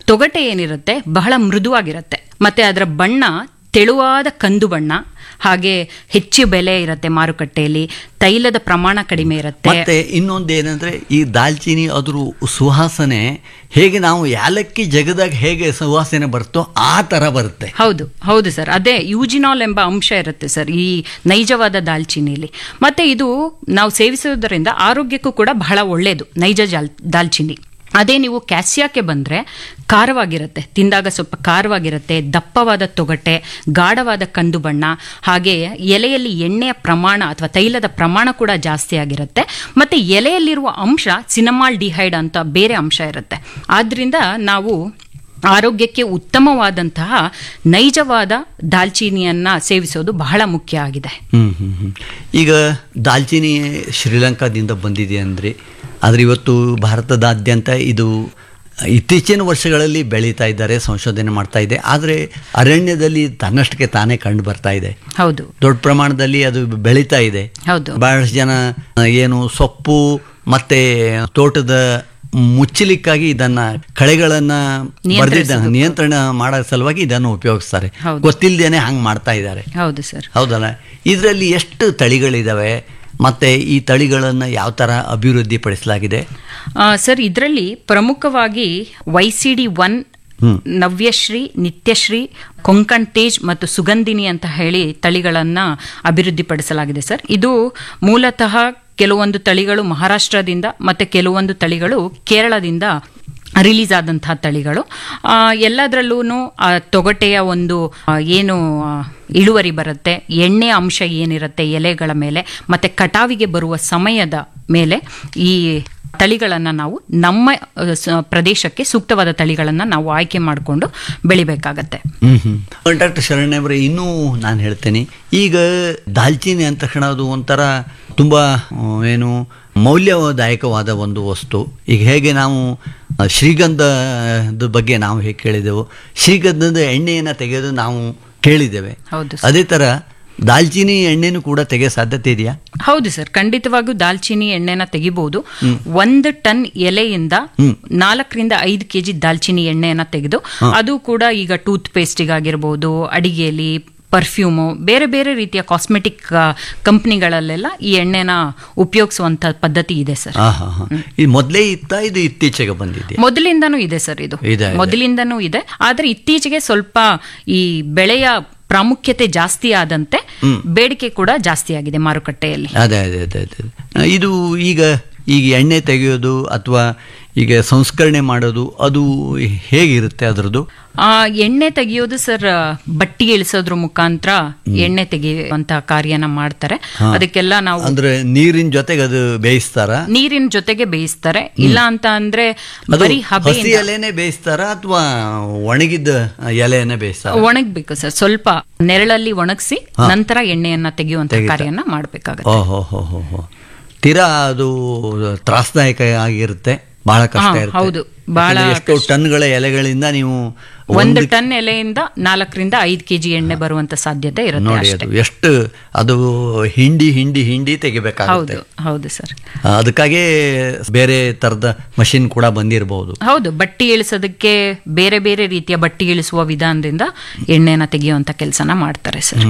ತೊಗಟೆ ಏನಿರುತ್ತೆ ಬಹಳ ಮೃದುವಾಗಿರುತ್ತೆ ಮತ್ತೆ ಅದರ ಬಣ್ಣ ತೆಳುವಾದ ಕಂದು ಬಣ್ಣ ಹಾಗೆ ಹೆಚ್ಚು ಬೆಲೆ ಇರುತ್ತೆ ಮಾರುಕಟ್ಟೆಯಲ್ಲಿ ತೈಲದ ಪ್ರಮಾಣ ಕಡಿಮೆ ಇರುತ್ತೆ ಮತ್ತೆ ಇನ್ನೊಂದು ಏನಂದ್ರೆ ಈ ದಾಲ್ಚಿನ್ನಿ ಅದ್ರ ಸುವಾಸನೆ ಹೇಗೆ ನಾವು ಯಾಲಕ್ಕಿ ಜಗದಾಗ ಹೇಗೆ ಸುವಾಸನೆ ಬರುತ್ತೋ ಆ ತರ ಬರುತ್ತೆ ಹೌದು ಹೌದು ಸರ್ ಅದೇ ಯೂಜಿನಾಲ್ ಎಂಬ ಅಂಶ ಇರುತ್ತೆ ಸರ್ ಈ ನೈಜವಾದ ದಾಲ್ಚಿನ್ನಿಲಿ ಮತ್ತೆ ಇದು ನಾವು ಸೇವಿಸೋದ್ರಿಂದ ಆರೋಗ್ಯಕ್ಕೂ ಕೂಡ ಬಹಳ ಒಳ್ಳೆಯದು ನೈಜ ಜಾಲ್ ದಾಲ್ಚಿನ್ನಿ ಅದೇ ನೀವು ಕ್ಯಾಸಿಯಾಕ್ಕೆ ಬಂದರೆ ಖಾರವಾಗಿರುತ್ತೆ ತಿಂದಾಗ ಸ್ವಲ್ಪ ಖಾರವಾಗಿರುತ್ತೆ ದಪ್ಪವಾದ ತೊಗಟೆ ಗಾಢವಾದ ಕಂದು ಬಣ್ಣ ಹಾಗೆ ಎಲೆಯಲ್ಲಿ ಎಣ್ಣೆಯ ಪ್ರಮಾಣ ಅಥವಾ ತೈಲದ ಪ್ರಮಾಣ ಕೂಡ ಜಾಸ್ತಿ ಆಗಿರುತ್ತೆ ಮತ್ತೆ ಎಲೆಯಲ್ಲಿರುವ ಅಂಶ ಸಿನಮಾಲ್ ಡಿಹೈಡ್ ಅಂತ ಬೇರೆ ಅಂಶ ಇರುತ್ತೆ ಆದ್ರಿಂದ ನಾವು ಆರೋಗ್ಯಕ್ಕೆ ಉತ್ತಮವಾದಂತಹ ನೈಜವಾದ ದಾಲ್ಚೀನಿಯನ್ನ ಸೇವಿಸೋದು ಬಹಳ ಮುಖ್ಯ ಆಗಿದೆ ಹ್ಮ್ ಹ್ಮ್ ಹ್ಮ್. ಈಗ ದಾಲ್ಚಿನ್ನಿ ಶ್ರೀಲಂಕಾದಿಂದ ಬಂದಿದೆ ಅಂದರೆ ಆದರೆ ಇವತ್ತು ಭಾರತದಾದ್ಯಂತ ಇದು ಇತ್ತೀಚಿನ ವರ್ಷಗಳಲ್ಲಿ ಬೆಳೀತಾ ಇದ್ದಾರೆ ಸಂಶೋಧನೆ ಮಾಡ್ತಾ ಇದೆ ಆದರೆ ಅರಣ್ಯದಲ್ಲಿ ತನ್ನಷ್ಟಕ್ಕೆ ತಾನೇ ಕಂಡು ಬರ್ತಾ ಇದೆ ಹೌದು ದೊಡ್ಡ ಪ್ರಮಾಣದಲ್ಲಿ ಅದು ಬೆಳೀತಾ ಇದೆ ಹೌದು ಬಹಳಷ್ಟು ಜನ ಆ, ಏನು ಸೊಪ್ಪು ಮತ್ತೆ ತೋಟದ ಮುಚ್ಚಲಿಕ್ಕಾಗಿ ಇದನ್ನ ಕಳೆಗಳನ್ನ ಬರ್ದಿದ್ದ ನಿಯಂತ್ರಣ ಮಾಡೋ ಸಲುವಾಗಿ ಇದನ್ನು ಉಪಯೋಗಿಸ್ತಾರೆ ಹೌದು. ಗೊತ್ತಿಲ್ಲದೇನೆ ಹಂಗೆ ಮಾಡ್ತಾ ಇದ್ದಾರೆ ಹೌದು ಸರ್ ಹೌದಲ್ಲ ಇದರಲ್ಲಿ ಎಷ್ಟು ತಳಿಗಳಿದಾವೆ ಮತ್ತೆ ಈ ತಳಿಗಳನ್ನು ಯಾವ ಥರ ಅಭಿವೃದ್ಧಿ ಪಡಿಸಲಾಗಿದೆ ಆ, ಸರ್ ಇದರಲ್ಲಿ ಪ್ರಮುಖವಾಗಿ ವೈ ಸಿ ಡಿ ಒನ್ ಹ್ಮ್. ನವ್ಯಶ್ರೀ ನಿತ್ಯಶ್ರೀ ಕೊಂಕಣ್ ತೇಜ್ ಮತ್ತು ಸುಗಂಧಿನಿ ಅಂತ ಹೇಳಿ ತಳಿಗಳನ್ನ ಅಭಿವೃದ್ಧಿಪಡಿಸಲಾಗಿದೆ ಸರ್ ಇದು ಮೂಲತಃ ಕೆಲವೊಂದು ತಳಿಗಳು ಮಹಾರಾಷ್ಟ್ರದಿಂದ ಮತ್ತೆ ಕೆಲವೊಂದು ತಳಿಗಳು ಕೇರಳದಿಂದ ರಿಲೀಸ್ ಆದಂತಹ ತಳಿಗಳು ಎಲ್ಲದರಲ್ಲೂ ತೊಗಟೆಯ ಒಂದು ಆ, ಏನು ಆ, ಇಳುವರಿ ಬರುತ್ತೆ ಎಣ್ಣೆ ಅಂಶ ಏನಿರುತ್ತೆ ಎಲೆಗಳ ಮೇಲೆ ಮತ್ತೆ ಕಟಾವಿಗೆ ಬರುವ ಸಮಯದ ಮೇಲೆ ಈ ತಳಿಗಳನ್ನು ನಾವು ನಮ್ಮ ಆ, ಸ- ಪ್ರದೇಶಕ್ಕೆ ಸೂಕ್ತವಾದ ತಳಿಗಳನ್ನು ನಾವು ಆಯ್ಕೆ ಮಾಡಿಕೊಂಡು ಬೆಳಿಬೇಕಾಗತ್ತೆ ಹ್ಮ್ ಹ್ಮ್ ಡಾಕ್ಟರ್ ಶರಣ್ಯ ಅವರೇ ಇನ್ನೂ ನಾನು ಹೇಳ್ತೇನೆ ಈಗ ದಾಲ್ಚಿನ್ನಿ ಅಂದ ತಕ್ಷಣ ಅದು ಒಂಥರ ತುಂಬ ಆ, ಏನು ಮೌಲ್ಯದಾಯಕವಾದ ಒಂದು ವಸ್ತು ಈಗ ಹೇಗೆ ನಾವು ಆ, ಶ್ರೀಗಂಧದ ಬಗ್ಗೆ ನಾವು ಹೇಗೆ ಕೇಳಿದೆವು ಶ್ರೀಗಂಧದ ಎಣ್ಣೆಯನ್ನು ತೆಗೆಯೋದು ನಾವು ಕೇಳಿದ್ದೇವೆ ಹೌದು ಅದೇ ಥರ ದಾಲ್ಚಿನ್ನಿ ಎಣ್ಣೆನೂ ಕೂಡ ತೆಗೆಯೋ ಸಾಧ್ಯತೆ ಇದೆಯಾ ಹೌದು ಸರ್ ಖಂಡಿತವಾಗೂ ದಾಲ್ಚಿನ್ನಿ ಎಣ್ಣೆನ ತೆಗಿಬಹುದು ಒಂದು ಟನ್ ಎಲೆಯಿಂದ ನಾಲ್ಕರಿಂದ ಐದು ಕೆಜಿ ದಾಲ್ಚಿನ್ನಿ ಎಣ್ಣೆಯನ್ನ ತೆಗೆದು ಅದು ಕೂಡ ಈಗ ಟೂತ್ ಪೇಸ್ಟಿಗಾಗಿರ್ಬೋದು ಅಡಿಗೆಯಲ್ಲಿ ಪರ್ಫ್ಯೂಮು ಬೇರೆ ಬೇರೆ ರೀತಿಯ ಕಾಸ್ಮೆಟಿಕ್ ಕಂಪ್ನಿಗಳಲ್ಲೆಲ್ಲ ಈ ಎಣ್ಣೆನ ಉಪಯೋಗಿಸುವಂತ ಪದ್ಧತಿ ಇದೆ ಸರ್ ಹಾ ಹಾ ಹಾ ಇದು ಮೊದಲೇ ಇತ್ತ ಇದು ಇತ್ತೀಚೆಗೆ ಬಂದಿದೆ ಮೊದಲಿಂದನೂ ಇದೆ ಸರ್ ಇದು ಇದೆ, ಇದೆ. ಮೊದಲಿಂದನೂ ಇದೆ ಆದ್ರೆ ಇತ್ತೀಚೆಗೆ ಸ್ವಲ್ಪ ಈ ಬೆಳೆಯ ಪ್ರಾಮುಖ್ಯತೆ ಜಾಸ್ತಿ ಆದಂತೆ ಬೇಡಿಕೆ ಕೂಡ ಜಾಸ್ತಿ ಆಗಿದೆ ಮಾರುಕಟ್ಟೆಯಲ್ಲಿ ಅದೇ ಅದೇ ಅದೇ ಅದೇ ಇದು ಈಗ ಈಗ ಎಣ್ಣೆ ತೆಗೆಯೋದು ಅಥವಾ ಈಗ ಸಂಸ್ಕರಣೆ ಮಾಡೋದು ಅದು ಹೇಗಿರುತ್ತೆ ಅದರದ್ದು ಆ ಎಣ್ಣೆ ತೆಗೆಯೋದು ಸರ್ ಬಟ್ಟಿ ಇಳಿಸೋದ್ರ ಮುಖಾಂತರ ಎಣ್ಣೆ ತೆಗೆಯುವಂತ ಕಾರ್ಯನ ಮಾಡ್ತಾರೆ ಅದಕ್ಕೆಲ್ಲ ನಾವು ಅಂದ್ರೆ ನೀರಿನ ಜೊತೆಗೆ ಅದು ಬೇಯಿಸ್ತಾರ ನೀರಿನ ಜೊತೆಗೆ ಬೇಯಿಸ್ತಾರೆ ಇಲ್ಲ ಅಂತ ಅಂದ್ರೆ ಅದು ಬರೀ ಹಬೆ ಹಸಿ ಎಲೆನೇ ಬೇಯಿಸ್ತಾರ ಅಥವಾ ಒಣಗಿದ್ದ ಎಲೆಯನ್ನೇ ಬೇಯಿಸ್ತಾರ ಒಣಗ್ಬೇಕು ಸರ್ ಸ್ವಲ್ಪ ನೆರಳಲ್ಲಿ ಒಣಗಿಸಿ ನಂತರ ಎಣ್ಣೆಯನ್ನ ತೆಗೆಯುವಂತ ಕಾರ್ಯನ ಮಾಡ್ಬೇಕಾಗತ್ತೆ ಓಹೋ ಹೋ ಹೋ ಹೋ ತೀರಾ ಅದು ತ್ರಾಸದಾಯಕ ಆಗಿರುತ್ತೆ ಬಹಳ ಕಷ್ಟ ಹಾ, ಇರುತ್ತೆ ಹೌದು, ಬಹಳ ಯಾಕಂದ್ರೆ ಎಷ್ಟೋ ಟನ್ಗಳ ಎಲೆಗಳಿಂದ ನೀವು ಒಂದು ಟನ್ ಎಲೆಯಿಂದ ನಾಲ್ಕರಿಂದ ಐದು ಕೆಜಿ ಎಣ್ಣೆ ಬರುವಂತ ಸಾಧ್ಯತೆ ಇರುತ್ತೆ ನೋಡಿ ಅಷ್ಟೇ ಅದು ಎಷ್ಟು ಅದು ಹಿಂಡಿ ಹಿಂಡಿ ಹಿಂಡಿ ತೆಗಿಬೇಕಾಗುತ್ತೆ ಹೌದು ಹೌದು ಸರ್ ಆ, ಅದಕ್ಕಾಗೇ ಬೇರೆ ತರದ ಮಷಿನ್ ಕೂಡ ಬಂದಿರಬಹುದು ಹೌದು ಬಟ್ಟಿ ಇಳಿಸೋದಕ್ಕೆ ಬೇರೆ ಬೇರೆ ರೀತಿಯ ಬಟ್ಟಿ ಇಳಿಸುವ ವಿಧಾನದಿಂದ ಎಣ್ಣೆನ ತೆಗೆಯುವಂತ ಕೆಲಸನ ಮಾಡ್ತಾರೆ ಸರ್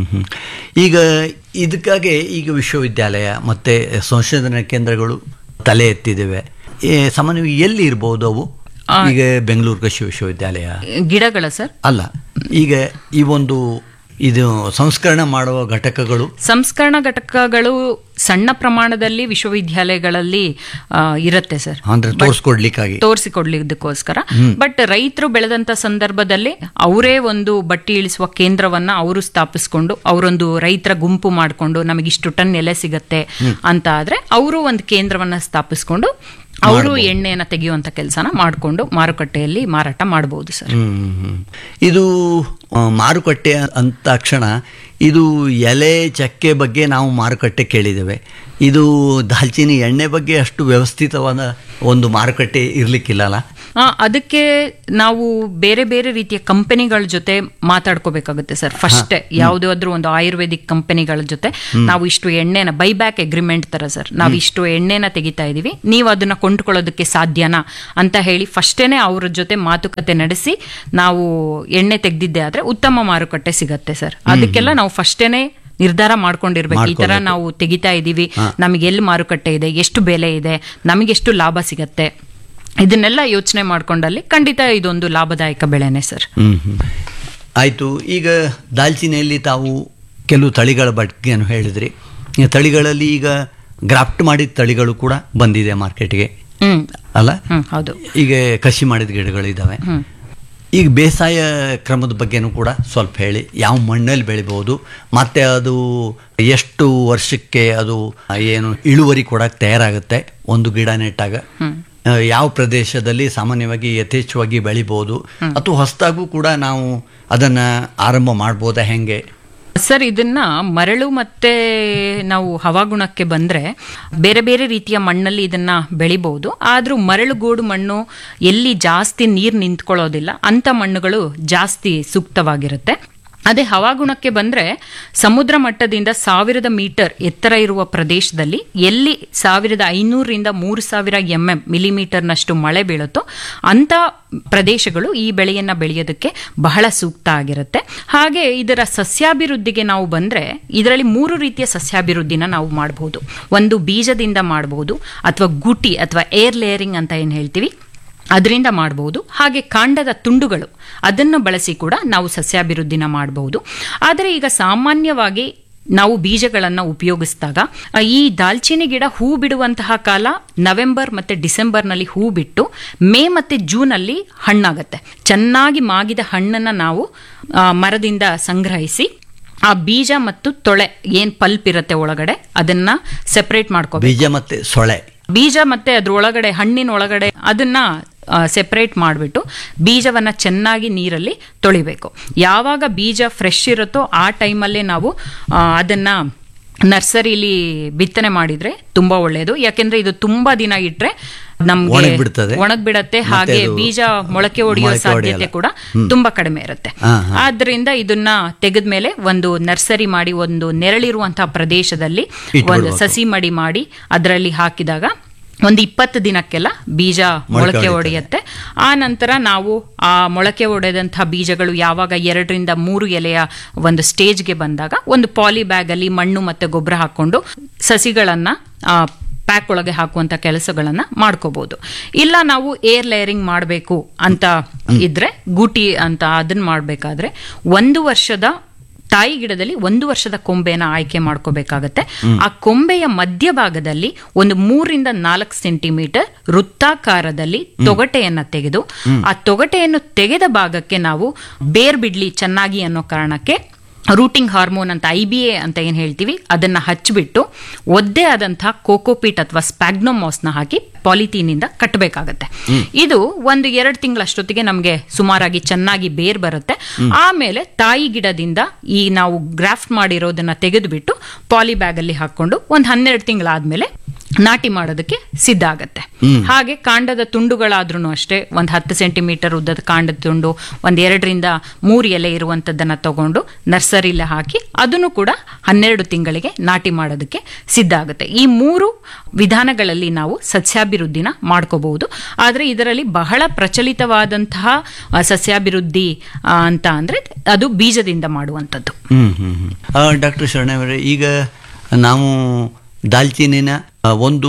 ಈಗ ಇದಕ್ಕಾಗೆ ಈಗ ವಿಶ್ವವಿದ್ಯಾಲಯ ಮತ್ತೆ ಸಂಶೋಧನಾ ಕೇಂದ್ರಗಳು ತಲೆ ಎತ್ತಿದ್ದೇವೆ ಏ, ಸಾಮಾನ್ಯವಾಗಿ ಎಲ್ಲಿ ಇರ್ಬೋದು ಅವು ಈಗ ಬೆಂಗಳೂರು ಕೃಷಿ ವಿಶ್ವವಿದ್ಯಾಲಯ ಗಿಡಗಳ ಸರ್ ಅಲ್ಲ ಈಗ ಈ ಒಂದು ಇದು ಸಂಸ್ಕರಣೆ ಮಾಡುವ ಘಟಕಗಳು ಸಂಸ್ಕರಣಾ ಘಟಕಗಳು ಸಣ್ಣ ಪ್ರಮಾಣದಲ್ಲಿ ವಿಶ್ವವಿದ್ಯಾಲಯಗಳಲ್ಲಿ ಆ, ಇರುತ್ತೆ ಸರ್ ಅಂದ್ರೆ ತೋರಿಸ್ಕೊಡ್ಲಿಕ್ಕಾಗಿ ತೋರಿಸಿಕೊಡ್ಲಿದ್ದಕ್ಕೋಸ್ಕರ ಬಟ್ ರೈತರು ಬೆಳೆದಂತ ಸಂದರ್ಭದಲ್ಲಿ ಅವರೇ ಒಂದು ಬಟ್ಟಿ ಇಳಿಸುವ ಕೇಂದ್ರವನ್ನ ಅವರು ಸ್ಥಾಪಿಸ್ಕೊಂಡು ಅವರೊಂದು ರೈತರ ಗುಂಪು ಮಾಡಿಕೊಂಡು ನಮಗೆ ಇಷ್ಟು ಟನ್ ಎಲೆ ಸಿಗತ್ತೆ ಅಂತ ಆದ್ರೆ ಅವರು ಒಂದು ಕೇಂದ್ರವನ್ನ ಸ್ಥಾಪಿಸ್ಕೊಂಡು ಅವರು ಎಣ್ಣೆಯನ್ನ ತೆಗೆಯುವಂತ ಕೆಲಸನ ಮಾಡಿಕೊಂಡು ಮಾರುಕಟ್ಟೆಯಲ್ಲಿ ಮಾರಾಟ ಮಾಡಬಹುದು ಸರ್ ಹ್ಮ್, ಹ್ಮ್. ಇದು ಆ, ಮಾರುಕಟ್ಟೆ ಅಂತ ತಕ್ಷಣ ಇದು ಎಲೆ ಚಕ್ಕೆ ಬಗ್ಗೆ ನಾವು ಮಾರುಕಟ್ಟೆ ಕೇಳಿದ್ದೇವೆ ಇದು ದಾಲ್ಚಿನ್ನಿ ಎಣ್ಣೆ ಬಗ್ಗೆ ಅಷ್ಟು ವ್ಯವಸ್ಥಿತವಾದ ಒಂದು ಮಾರುಕಟ್ಟೆ ಇರ್ಲಿಕ್ಕಿಲ್ಲಲ್ಲ ಆ, ಅದಕ್ಕೆ ನಾವು ಬೇರೆ ಬೇರೆ ರೀತಿಯ ಕಂಪನಿಗಳ ಜೊತೆ ಮಾತಾಡ್ಕೋಬೇಕಾಗುತ್ತೆ ಸರ್ ಫಸ್ಟ್ ಯಾವುದಾದ್ರೂ ಒಂದು ಆಯುರ್ವೇದಿಕ್ ಕಂಪನಿಗಳ ಜೊತೆ ನಾವು ಇಷ್ಟು ಎಣ್ಣೆನ ಬೈಬ್ಯಾಕ್ ಅಗ್ರಿಮೆಂಟ್ ತರ ಸರ್ ನಾವು ಇಷ್ಟು ಎಣ್ಣೆನ ತೆಗಿತಾ ಇದೀವಿ ನೀವು ಅದನ್ನ ಕೊಂಡ್ಕೊಳ್ಳೋದಕ್ಕೆ ಸಾಧ್ಯನಾ ಅಂತ ಹೇಳಿ ಫಸ್ಟೇನೆ ಅವ್ರ ಜೊತೆ ಮಾತುಕತೆ ನಡೆಸಿ ನಾವು ಎಣ್ಣೆ ತೆಗ್ದಿದ್ದೆ ಆದ್ರೆ ಉತ್ತಮ ಮಾರುಕಟ್ಟೆ ಸಿಗತ್ತೆ ಸರ್ ಅದಕ್ಕೆಲ್ಲ ನಾವು ಫಸ್ಟೇನೆ ನಿರ್ಧಾರ ಮಾಡ್ಕೊಂಡಿರ್ಬೇಕು ಈ ತರ ನಾವು ತೆಗಿತಾ ಇದೀವಿ ನಮಗೆ ಎಲ್ಲಿ ಮಾರುಕಟ್ಟೆ ಇದೆ ಎಷ್ಟು ಬೆಲೆ ಇದೆ ನಮಗೆ ಎಷ್ಟು ಲಾಭ ಸಿಗತ್ತೆ ಇದನ್ನೆಲ್ಲ ಯೋಚನೆ ಮಾಡ್ಕೊಂಡಲ್ಲಿ ಖಂಡಿತ ಇದೊಂದು ಲಾಭದಾಯಕ ಬೆಳೆನೆ ಸರ್ ಹ್ಮ್ ಹ್ಮ್. ಆಯ್ತು ಈಗ ದಾಲ್ಚಿನಿಯಲ್ಲಿ ತಾವು ಕೆಲವು ತಳಿಗಳ ಬಗ್ಗೆನು ಹೇಳಿದ್ರಿ ಈ ತಳಿಗಳಲ್ಲಿ ಈಗ ಗ್ರಾಫ್ಟ್ ಮಾಡಿದ ತಳಿಗಳು ಕೂಡ ಬಂದಿದೆ ಮಾರ್ಕೆಟ್ಗೆ ಹ್ಮ್ ಅಲ್ಲ ಹ್ಮ್ ಹೌದು ಈಗ ಕಸಿ ಮಾಡಿದ ಗಿಡಗಳಿದ್ದಾವೆ ಹ್ಮ್ ಈಗ ಬೇಸಾಯ ಕ್ರಮದ ಬಗ್ಗೆನೂ ಕೂಡ ಸ್ವಲ್ಪ ಹೇಳಿ ಯಾವ ಮಣ್ಣಲ್ಲಿ ಬೆಳಿಬೋದು ಮತ್ತೆ ಅದು ಎಷ್ಟು ವರ್ಷಕ್ಕೆ ಅದು ಏನು ಇಳುವರಿ ಕೊಡಕ್ಕೆ ತಯಾರಾಗುತ್ತೆ ಒಂದು ಗಿಡ ನೆಟ್ಟಾಗ ಆ, ಯಾವ ಪ್ರದೇಶದಲ್ಲಿ ಸಾಮಾನ್ಯವಾಗಿ ಯಥೇಚ್ಛವಾಗಿ ಬೆಳಿಬೋದು ಅಥವಾ ಹೊಸದಾಗೂ ಕೂಡ ನಾವು ಅದನ್ನ ಆರಂಭ ಮಾಡ್ಬೋದಾ ಹೆಂಗೆ ಸರ್ ಇದನ್ನ ಮರಳು ಮತ್ತೆ ನಾವು ಹವಾಗುಣಕ್ಕೆ ಬಂದ್ರೆ ಬೇರೆ ಬೇರೆ ರೀತಿಯ ಮಣ್ಣಲ್ಲಿ ಇದನ್ನ ಬೆಳಿಬಹುದು ಆದ್ರೂ ಮರಳುಗೋಡು ಮಣ್ಣು ಎಲ್ಲಿ ಜಾಸ್ತಿ ನೀರು ನಿಂತ್ಕೊಳ್ಳೋದಿಲ್ಲ ಅಂತ ಮಣ್ಣುಗಳು ಜಾಸ್ತಿ ಸೂಕ್ತವಾಗಿರುತ್ತೆ ಅದೇ ಹವಾಗುಣಕ್ಕೆ ಬಂದ್ರೆ ಸಮುದ್ರ ಮಟ್ಟದಿಂದ ಸಾವಿರದ ಮೀಟರ್ ಎತ್ತರ ಇರುವ ಪ್ರದೇಶದಲ್ಲಿ ಎಲ್ಲಿ ಸಾವಿರದ ಐನೂರರಿಂದ ಮೂರು ಸಾವಿರ ಎಂ ಎಂ ಮಿಲಿಮೀಟರ್ನಷ್ಟು ಮಳೆ ಬೀಳುತ್ತೋ ಅಂತ ಪ್ರದೇಶಗಳು ಈ ಬೆಳೆಯನ್ನ ಬೆಳೆಯೋದಕ್ಕೆ ಬಹಳ ಸೂಕ್ತ ಆಗಿರುತ್ತೆ ಹಾಗೆ ಇದರ ಸಸ್ಯಾಭಿವೃದ್ಧಿಗೆ ನಾವು ಬಂದ್ರೆ ಇದರಲ್ಲಿ ಮೂರು ರೀತಿಯ ಸಸ್ಯಾಭಿವೃದ್ಧಿನ ನಾವು ಮಾಡಬಹುದು ಒಂದು ಬೀಜದಿಂದ ಮಾಡಬಹುದು ಅಥವಾ ಗುಟಿ ಅಥವಾ ಏರ್ ಲೇಯರಿಂಗ್ ಅಂತ ಏನು ಹೇಳ್ತೀವಿ ಅದರಿಂದ ಮಾಡಬಹುದು ಹಾಗೆ ಕಾಂಡದ ತುಂಡುಗಳು ಅದನ್ನು ಬಳಸಿ ಕೂಡ ನಾವು ಸಸ್ಯಾಭಿವೃದ್ಧಿನ ಮಾಡಬಹುದು ಆದರೆ ಈಗ ಸಾಮಾನ್ಯವಾಗಿ ನಾವು ಬೀಜಗಳನ್ನು ಉಪಯೋಗಿಸಿದಾಗ ಆ, ಈ ದಾಲ್ಚಿನ್ನಿ ಗಿಡ ಹೂ ಬಿಡುವಂತಹ ಕಾಲ ನವೆಂಬರ್ ಮತ್ತೆ ಡಿಸೆಂಬರ್ನಲ್ಲಿ ಹೂ ಬಿಟ್ಟು ಮೇ ಮತ್ತೆ ಜೂನಲ್ಲಿ ಹಣ್ಣಾಗತ್ತೆ ಚೆನ್ನಾಗಿ ಮಾಗಿದ ಹಣ್ಣನ್ನು ನಾವು ಆ, ಮರದಿಂದ ಸಂಗ್ರಹಿಸಿ ಆ ಬೀಜ ಮತ್ತು ತೊಳೆ ಏನ್ ಪಲ್ಪ್ ಇರುತ್ತೆ ಒಳಗಡೆ ಅದನ್ನ ಸೆಪರೇಟ್ ಮಾಡ್ಕೋಬೇಕು ಬೀಜ ಮತ್ತೆ ಸೊಳೆ ಬೀಜ ಮತ್ತೆ ಅದ್ರ ಒಳಗಡೆ ಹಣ್ಣಿನ ಒಳಗಡೆ ಅದನ್ನ ಸೆಪರೇಟ್ ಮಾಡಿಬಿಟ್ಟು ಬೀಜವನ್ನ ಚೆನ್ನಾಗಿ ನೀರಲ್ಲಿ ತೊಳಿಬೇಕು ಯಾವಾಗ ಬೀಜ ಫ್ರೆಶ್ ಇರುತ್ತೋ ಆ ಟೈಮಲ್ಲೇ ನಾವು ಆ, ಅದನ್ನ ನರ್ಸರಿಲಿ ಬಿತ್ತನೆ ಮಾಡಿದ್ರೆ ತುಂಬಾ ಒಳ್ಳೆಯದು ಯಾಕೆಂದ್ರೆ ಇದು ತುಂಬಾ ದಿನ ಇಟ್ರೆ ನಮ್ಗೆ ಒಣಗ್ಬಿಡ್ತದೆ. ಒಣಗ್ಬಿಡತ್ತೆ ಮತ್ತೆ ಹಾಗೆ ಅದು ಬೀಜ ಮೊಳಕೆ ಹೊಡೆಯೋ ಮೊಳಕೆ ಸಾಧ್ಯತೆ ಹೊಡೆಯಲ್ಲ. ಕೂಡ ತುಂಬಾ ಕಡಿಮೆ ಇರುತ್ತೆ ಹಾ, ಹಾ. ಆದ್ರಿಂದ ಇದನ್ನ ತೆಗೆದ್ಮೇಲೆ ಒಂದು ನರ್ಸರಿ ಮಾಡಿ ಒಂದು ನೆರಳಿರುವಂತಹ ಪ್ರದೇಶದಲ್ಲಿ ಒಂದು ಇಟ್ಬಿಡ್ಬೇಕು. ಸಸಿ ಮಡಿ ಮಾಡಿ ಅದರಲ್ಲಿ ಹಾಕಿದಾಗ ಒಂದು ಇಪ್ಪತ್ತು ದಿನಕ್ಕೆಲ್ಲ ಬೀಜ ಮೊಳಕೆ ಹೊಡೆಯುತ್ತೆ ಆ ನಂತರ ನಾವು ಆ ಮೊಳಕೆ ಹೊಡೆದಂತಹ ಬೀಜಗಳು ಯಾವಾಗ ಎರಡರಿಂದ ಮೂರು ಎಲೆಯ ಒಂದು ಸ್ಟೇಜ್ಗೆ ಬಂದಾಗ ಒಂದು ಪಾಲಿ ಬ್ಯಾಗ್ ಅಲ್ಲಿ ಮಣ್ಣು ಮತ್ತೆ ಗೊಬ್ಬರ ಹಾಕೊಂಡು ಸಸಿಗಳನ್ನ ಆ, ಪ್ಯಾಕ್ ಒಳಗೆ ಹಾಕುವಂತ ಕೆಲಸಗಳನ್ನ ಮಾಡ್ಕೋಬಹುದು ಇಲ್ಲ ನಾವು ಏರ್ ಲೇಯರಿಂಗ್ ಮಾಡಬೇಕು ಅಂತ ಇದ್ರೆ ಗೂಟಿ ಅಂತ ಅದನ್ನ ಮಾಡಬೇಕಾದ್ರೆ ಒಂದು ವರ್ಷದ ತಾಯಿ ಗಿಡದಲ್ಲಿ ಒಂದು ವರ್ಷದ ಕೊಂಬೆನ ಆಯ್ಕೆ ಮಾಡ್ಕೋಬೇಕಾಗತ್ತೆ ಆ ಕೊಂಬೆಯ ಮಧ್ಯಭಾಗದಲ್ಲಿ ಒಂದು ಮೂರಿಂದ ನಾಲ್ಕು ಸೆಂಟಿಮೀಟರ್ ವೃತ್ತಾಕಾರದಲ್ಲಿ ತೊಗಟೆಯನ್ನ ತೆಗೆದು ಆ ತೊಗಟೆಯನ್ನು ತೆಗೆದ ಭಾಗಕ್ಕೆ ನಾವು ಬೇರ್ ಬಿಡ್ಲಿ ಚೆನ್ನಾಗಿ ಅನ್ನೋ ಕಾರಣಕ್ಕೆ ರೂಟಿಂಗ್ ಹಾರ್ಮೋನ್ ಅಂತ ಐ ಬಿ ಎ ಅಂತ ಏನು ಹೇಳ್ತೀವಿ ಅದನ್ನ ಹಚ್ಚಿಬಿಟ್ಟು ಒದ್ದೆ ಆದಂತಹ ಕೋಕೋಪೀಟ್ ಅಥವಾ ಸ್ಪ್ಯಾಗ್ನೋಮಾಸ್ನ ಹಾಕಿ ಪಾಲಿಥೀನಿಂದ ಕಟ್ಟಬೇಕಾಗತ್ತೆ ಇದು ಒಂದು ಎರಡು ತಿಂಗಳಷ್ಟೊತ್ತಿಗೆ ನಮಗೆ ಸುಮಾರಾಗಿ ಚೆನ್ನಾಗಿ ಬೇರ್ ಬರುತ್ತೆ ಆಮೇಲೆ ತಾಯಿ ಗಿಡದಿಂದ ಈ ನಾವು ಗ್ರಾಫ್ಟ್ ಮಾಡಿರೋದನ್ನ ತೆಗೆದುಬಿಟ್ಟು ಪಾಲಿ ಬ್ಯಾಗ್ ಅಲ್ಲಿ ಹಾಕೊಂಡು ಒಂದು ಹನ್ನೆರಡು ತಿಂಗಳಾದ್ಮೇಲೆ ನಾಟಿ ಮಾಡೋದಕ್ಕೆ ಸಿದ್ಧ ಆಗತ್ತೆ ಹಾಗೆ ಕಾಂಡದ ತುಂಡುಗಳಾದ್ರೂ ಅಷ್ಟೇ ಒಂದು ಹತ್ತು ಸೆಂಟಿಮೀಟರ್ ಉದ್ದದ ಕಾಂಡದ ತುಂಡು ಒಂದ್ ಎರಡರಿಂದ ಮೂರು ಎಲೆ ಇರುವಂತದ್ದನ್ನ ತಗೊಂಡು ನರ್ಸರಿಲಿ ಹಾಕಿ ಅದನ್ನು ಕೂಡ ಹನ್ನೆರಡು ತಿಂಗಳಿಗೆ ನಾಟಿ ಮಾಡೋದಕ್ಕೆ ಸಿದ್ಧ ಆಗುತ್ತೆ ಈ ಮೂರು ವಿಧಾನಗಳಲ್ಲಿ ನಾವು ಸಸ್ಯಾಭಿವೃದ್ಧಿನ ಮಾಡ್ಕೋಬಹುದು ಆದ್ರೆ ಇದರಲ್ಲಿ ಬಹಳ ಪ್ರಚಲಿತವಾದಂತಹ ಆ, ಸಸ್ಯಾಭಿವೃದ್ಧಿ ಆ, ಅಂತ ಅಂದ್ರೆ ಅದು ಬೀಜದಿಂದ ಮಾಡುವಂಥದ್ದು ಹ್ಮ್ ಹ್ಮ್ ಹ್ಮ್ ಡಾಕ್ಟರ್ ಶರಣವರೇ ಈಗ ನಾವು ದಾಲ್ಚಿನ್ನಿನ ಆ, ಒಂದು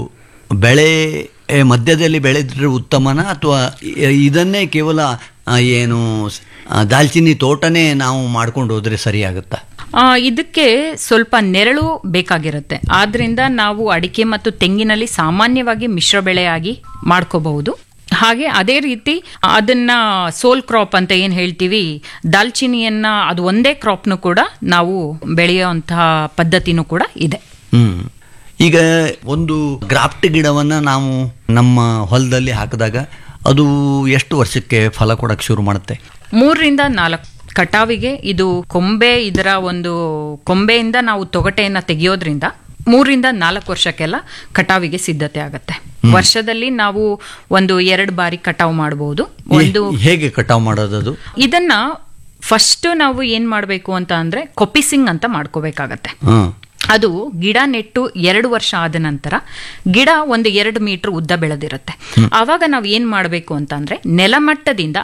ಬೆಳೆ ಏ, ಮಧ್ಯದಲ್ಲಿ ಬೆಳೆದ್ರೆ ಉತ್ತಮನ ಅಥವಾ ಇದನ್ನೇ ಕೇವಲ ಆ, ಏನು ಆ, ದಾಲ್ಚಿನ್ನಿ ತೋಟನೇ ನಾವು ಮಾಡ್ಕೊಂಡು ಹೋದ್ರೆ ಸರಿಯಾಗುತ್ತಾ ಆ, ಇದಕ್ಕೆ ಸ್ವಲ್ಪ ನೆರಳು ಬೇಕಾಗಿರುತ್ತೆ ಆದ್ರಿಂದ ನಾವು ಅಡಿಕೆ ಮತ್ತು ತೆಂಗಿನಲ್ಲಿ ಸಾಮಾನ್ಯವಾಗಿ ಮಿಶ್ರ ಬೆಳೆಯಾಗಿ ಮಾಡ್ಕೋಬಹುದು ಹಾಗೆ ಅದೇ ರೀತಿ ಅದನ್ನ ಸೋಲ್ ಕ್ರಾಪ್ ಅಂತ ಏನ್ ಹೇಳ್ತೀವಿ ದಾಲ್ಚಿನಿಯನ್ನ ಅದು ಒಂದೇ ಕ್ರಾಪ್ನು ಕೂಡ ನಾವು ಬೆಳೆಯುವಂತಹ ಪದ್ಧತಿನೂ ಕೂಡ ಇದೆ ಹ್ಮ್ ಈಗ ಒಂದು ಗ್ರಾಫ್ಟ್ ಗಿಡವನ್ನ ನಾವು ನಮ್ಮ ಹೊಲದಲ್ಲಿ ಹಾಕಿದಾಗ ಅದು ಎಷ್ಟು ವರ್ಷಕ್ಕೆ ಫಲ ಕೊಡಕ್ಕೆ ಶುರು ಮಾಡುತ್ತೆ ಮೂರರಿಂದ ನಾಲ್ಕು ಕಟಾವಿಗೆ ಇದು ಕೊಂಬೆ ಇದರ ಒಂದು ಕೊಂಬೆಯಿಂದ ನಾವು ತೊಗಟೆಯನ್ನ ತೆಗೆಯೋದ್ರಿಂದ ಮೂರಿಂದ ನಾಲ್ಕು ವರ್ಷಕ್ಕೆಲ್ಲ ಕಟಾವಿಗೆ ಸಿದ್ಧತೆ ಆಗತ್ತೆ ವರ್ಷದಲ್ಲಿ ನಾವು ಒಂದು ಎರಡು ಬಾರಿ ಕಟಾವು ಮಾಡಬಹುದು ಒಂದು ಹೇಗೆ ಕಟಾವ್ ಮಾಡೋದು ಅದು ಇದನ್ನ ಫಸ್ಟ್ ನಾವು ಏನ್ ಮಾಡಬೇಕು ಅಂತ ಅಂದ್ರೆ ಕೊಪಿಸಿಂಗ್ ಅಂತ ಮಾಡ್ಕೋಬೇಕಾಗತ್ತೆ ಹ್ಮ್ ಅದು ಗಿಡ ನೆಟ್ಟು ಎರಡು ವರ್ಷ ಆದ ನಂತರ ಗಿಡ ಒಂದು ಎರಡು ಮೀಟರ್ ಉದ್ದ ಬೆಳೆದಿರುತ್ತೆ ಆವಾಗ ನಾವು ಏನ್ ಮಾಡಬೇಕು ಅಂತ ಅಂದ್ರೆ ನೆಲಮಟ್ಟದಿಂದ